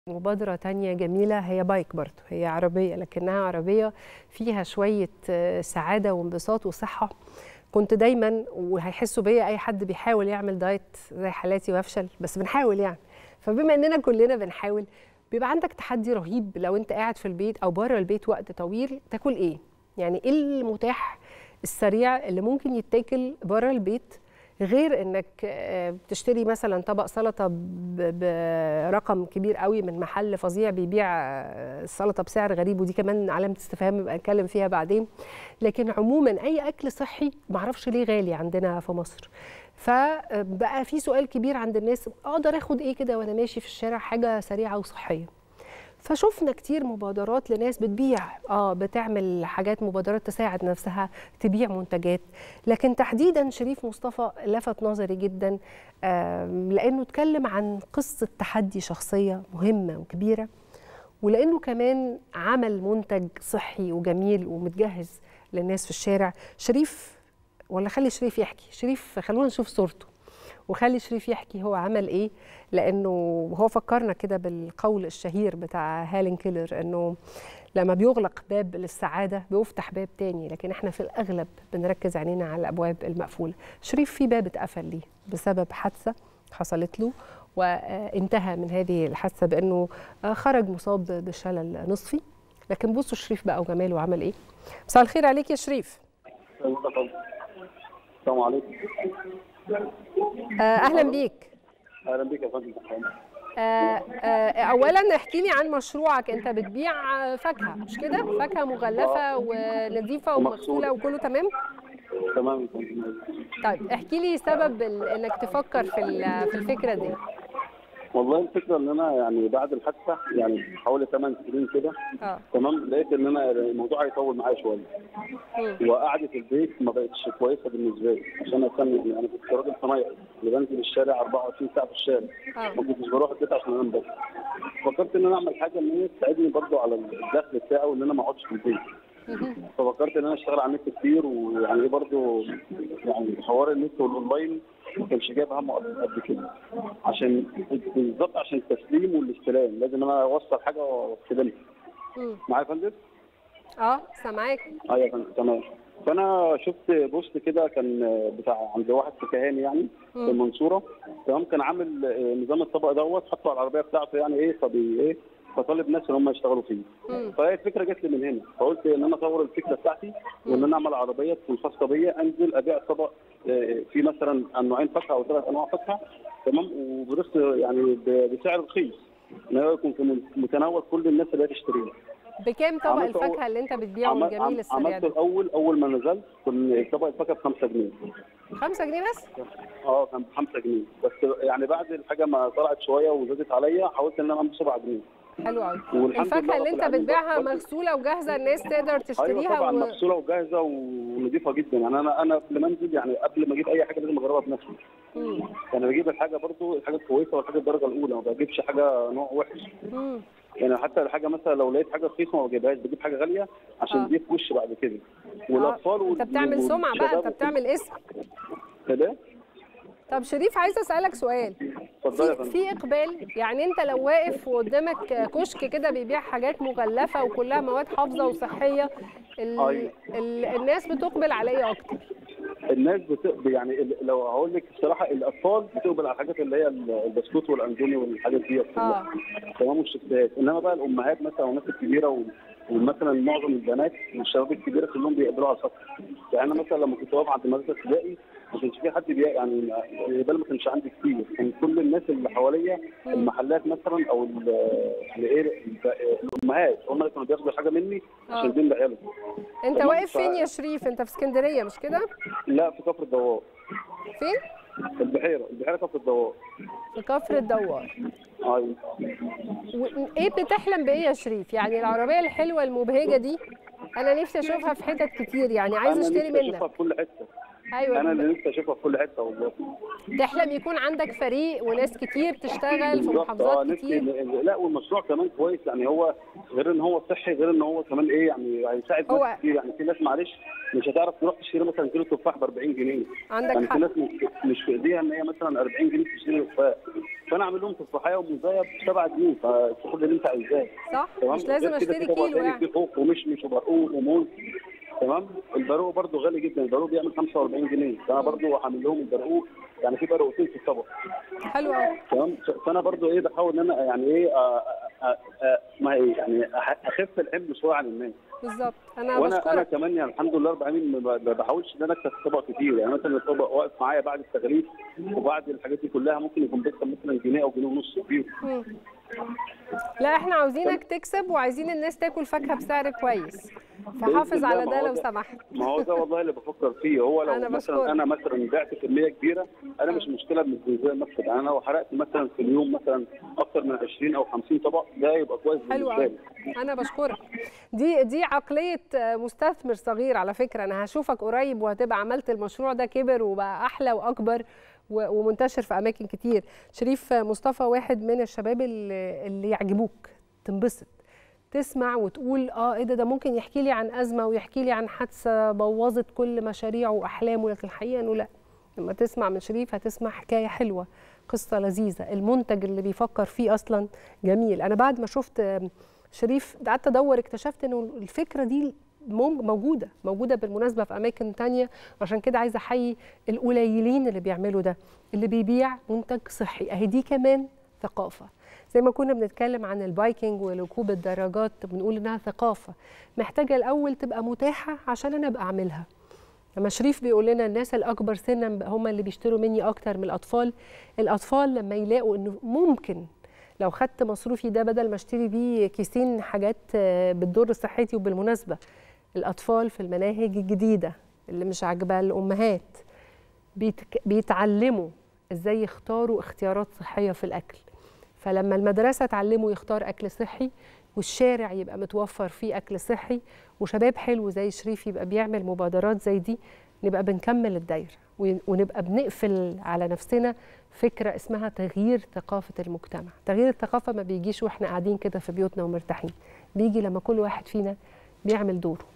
مبادرة تانية جميلة هي بايك برضو هي عربية لكنها عربية فيها شوية آه، سعادة وانبساط وصحة كنت دايما وهيحسوا بيا أي حد بيحاول يعمل دايت زي حالاتي ويفشل بس بنحاول يعني فبما إننا كلنا بنحاول بيبقى عندك تحدي رهيب لو أنت قاعد في البيت أو بره البيت وقت طويل تاكل إيه؟ يعني إيه المتاح السريع اللي ممكن يتاكل بره البيت غير انك آه، بتشتري مثلا طبق سلطه ب- برقم كبير قوي من محل فظيع بيبيع آه، السلطه بسعر غريب ودي كمان علامه استفهام يبقى نتكلم فيها بعدين لكن عموما اي اكل صحي معرفش ليه غالي عندنا في مصر فبقى في سؤال كبير عند الناس اقدر اخد ايه كده وانا ماشي في الشارع حاجه سريعه وصحيه فشفنا كتير مبادرات لناس بتبيع اه بتعمل حاجات مبادرات تساعد نفسها تبيع منتجات لكن تحديدا شريف مصطفى لفت نظري جدا آم، لانه اتكلم عن قصه تحدي شخصيه مهمه وكبيره ولانه كمان عمل منتج صحي وجميل ومتجهز للناس في الشارع شريف ولا خلي شريف يحكي شريف خلونا نشوف صورته وخلي شريف يحكي هو عمل ايه لانه هو فكرنا كده بالقول الشهير بتاع هالين كيلر انه لما بيغلق باب للسعاده بيفتح باب تاني لكن احنا في الاغلب بنركز عينينا على الابواب المقفوله شريف في باب اتقفل ليه بسبب حادثه حصلت له وانتهى من هذه الحادثه بانه خرج مصاب بشلل نصفي لكن بصوا شريف بقى وجماله عمل ايه مساء الخير عليك يا شريف السلام عليكم آه، اهلا بيك اهلا بك يا فندم آه، آه، اولا احكي لي عن مشروعك انت بتبيع آه، فاكهه مش كده فاكهه مغلفه ونظيفه ومغسوله وكله تمام تمام يا فندم طيب احكي لي سبب ال- انك تفكر في ال- في الفكره دي والله الفكره ان انا يعني بعد الحادثه يعني حوالي 8 سنين كده اه تمام لقيت ان انا الموضوع هيطول معايا شويه مم. وقعدة البيت ما بقتش كويسه بالنسبه لي عشان اكمل يعني انا كنت راجل صنايعي اللي بنزل الشارع 24 ساعه في الشارع اه ما كنتش بروح البيت عشان انام بس فكرت ان انا اعمل حاجه ان هي تساعدني برضو على الدخل بتاعي وان انا ما اقعدش في البيت مهم. ففكرت ان انا اشتغل على النت كتير ويعني ايه برضه يعني حوار النت والاونلاين ما كانش جايب همه قد قد كده عشان بالظبط عشان التسليم والاستلام لازم انا اوصل حاجه واستلمها مم. معايا يا فندم؟ اه سامعاك ايوه يا فندم تمام فانا شفت بوست كده كان بتاع عند واحد فكهاني يعني في مم. المنصوره تمام كان عامل آه، نظام الطبق دوت حطه على العربيه بتاعته يعني ايه فبي ايه فطالب ناس ان هم يشتغلوا فيه مم. فهي الفكره جت لي من هنا فقلت ان انا اطور الفكره بتاعتي وان انا اعمل عربيه تكون خاصه بيا انزل ابيع طبق آه، فيه مثلا نوعين فاكهه او ثلاث انواع فاكهه تمام وبرخص يعني ب- بسعر رخيص ان هو يكون في متناول كل الناس اللي هتشتريه بكام طبق عملت أول- الفاكهه اللي انت بتبيعه عمل- الجميل عم- السريع عملت ده الاول اول ما نزلت كان طبق الفاكهه ب 5 جنيه 5 جنيه بس اه كان ب 5 جنيه بس يعني بعد الحاجه ما طلعت شويه وزادت عليا حاولت ان انا اعمل 7 جنيه حلو قوي والحمد الفاكهه لله اللي رب انت العالمين بتبيعها برضه- مغسوله وجاهزه الناس تقدر ايوه تشتريها طبعا و... مغسوله وجاهزه ونظيفه جدا يعني انا انا قبل ما انزل يعني قبل ما اجيب اي حاجه لازم اجربها بنفسي مم. يعني بجيب الحاجه برضو الحاجه كويسه والحاجه الدرجه الاولى ما بجيبش حاجه نوع وحش مم. يعني حتى الحاجه مثلا لو لقيت حاجه رخيصه ما بجيبهاش بجيب حاجه غاليه عشان آه. دي في وش بعد كده آه. والاطفال انت وال- بتعمل سمعه بقى انت والشباب بتعمل اسم كده طب شريف عايزه اسالك سؤال اتفضلي يا في فندم في اقبال يعني انت لو واقف وقدامك كشك كده بيبيع حاجات مغلفه وكلها مواد حافظه وصحيه ال... أيوة. ال... الناس بتقبل عليه اكتر الناس بتقبل يعني ال- لو هقول لك الصراحه الاطفال بتقبل على الحاجات اللي هي ال- البسكوت والاندومي والحاجات دي اه تمام والشيبسات انما بقى الامهات مثلا والناس الكبيره و- ومثلا معظم البنات والشباب الكبيره كلهم بيقبلوا على السطح يعني انا مثلا لما كنت واقف عند مدرسه ابتدائي ما كانش في حد بي يعني ده ما كانش عندي كتير كان كل الناس اللي حواليا المحلات مثلا او ال- يعني ايه ال- الامهات هم اللي كانوا بياخدوا حاجه مني آه. عشان دي لعيالهم انت تمام، واقف ف- فين يا شريف انت في اسكندريه مش كده لا في كفر الدوار فين البحيره البحيره كفر الدوار في كفر الدوار ايوه وايه بتحلم بايه يا شريف يعني العربيه الحلوه المبهجه دي انا نفسي اشوفها في حتت كتير يعني عايزه أنا اشتري نفسي اشوفها منك في كل حته ايوه انا اللي نفسي اشوفها في كل حته والله تحلم يكون عندك فريق وناس كتير تشتغل في بالظبط اه محافظات نفسي كتير لا والمشروع كمان كويس يعني هو غير ان هو صحي غير ان هو كمان ايه يعني هيساعد هو- ناس كتير يعني في ناس معلش مش هتعرف تروح تشتري مثلا كيلو تفاح ب 40 جنيه عندك يعني حق. في ناس مش مش في ايديها ان هي مثلا 40 جنيه تشتري تفاح فانا اعمل لهم تفاحيه ومزايا ب 7 جنيه فتاخد اللي انت عايزاه صح تمام مش لازم غير كده اشتري في طبق كيلو تاني يعني فيه خوخ ومشمش وبرقوق وموز تمام البرقوق برضه غالي جدا البرقوق بيعمل 45 جنيه فانا برضه هعمل لهم البرقوق يعني في برقوقتين في الطبق حلو قوي تمام فانا برضو ايه بحاول ان انا يعني ايه آه، آه، آه، ما ايه يعني أح- اخف الحمل شويه عن الناس بالظبط انا وانا انا بشكرك كمان يعني الحمد لله رب العالمين ما ب- ما بحاولش ان انا اكسب طبق كتير يعني مثلا الطبق واقف معايا بعد التغليف وبعد الحاجات دي كلها ممكن يكون بيكسب مثلا جنيه او جنيه ونص فيه مم. لا احنا عاوزينك تكسب وعايزين الناس تاكل فاكهه بسعر كويس فحافظ بإذن على الله، ما ده هو لو ده- سمحت ما هو ده والله اللي بفكر فيه هو لو أنا مثلا بشكرك. انا مثلا بعت كميه كبيره انا مش مشكله بالنسبه لي المكسب يعني انا لو حرقت مثلا في اليوم مثلا اكتر من 20 او 50 طبق ده يبقى كويس حلو بالنسبه قوي لي انا بشكرك دي دي عقليه آه، مستثمر صغير على فكره انا هشوفك قريب وهتبقى عملت المشروع ده كبر وبقى احلى واكبر و- ومنتشر في اماكن كتير شريف مصطفى واحد من الشباب اللي, اللي يعجبوك تنبسط تسمع وتقول اه ايه ده ده ممكن يحكي لي عن ازمه ويحكي لي عن حادثه بوظت كل مشاريعه واحلامه لكن الحقيقه انه لا لما تسمع من شريف هتسمع حكايه حلوه قصه لذيذه المنتج اللي بيفكر فيه اصلا جميل انا بعد ما شفت آم، شريف قعدت ادور اكتشفت انه الفكره دي مم- موجوده موجوده بالمناسبه في اماكن تانية عشان كده عايزه احيي القليلين اللي بيعملوا ده اللي بيبيع منتج صحي اهي دي كمان ثقافه زي ما كنا بنتكلم عن البايكنج وركوب الدراجات بنقول انها ثقافه محتاجه الاول تبقى متاحه عشان انا ابقى اعملها لما شريف بيقول لنا الناس الاكبر سنا هم اللي بيشتروا مني اكتر من الاطفال الاطفال لما يلاقوا انه ممكن لو خدت مصروفي ده بدل ما اشتري بيه كيسين حاجات آه، بتضر صحتي وبالمناسبه الاطفال في المناهج الجديده اللي مش عاجبه الامهات بيتك... بيتعلموا ازاي يختاروا اختيارات صحيه في الاكل فلما المدرسه تعلموا يختار اكل صحي والشارع يبقى متوفر فيه اكل صحي وشباب حلو زي شريف يبقى بيعمل مبادرات زي دي نبقى بنكمل الدايره ون- ونبقى بنقفل على نفسنا فكره اسمها تغيير ثقافه المجتمع تغيير الثقافه ما بيجيش واحنا قاعدين كده في بيوتنا ومرتاحين بيجي لما كل واحد فينا بيعمل دوره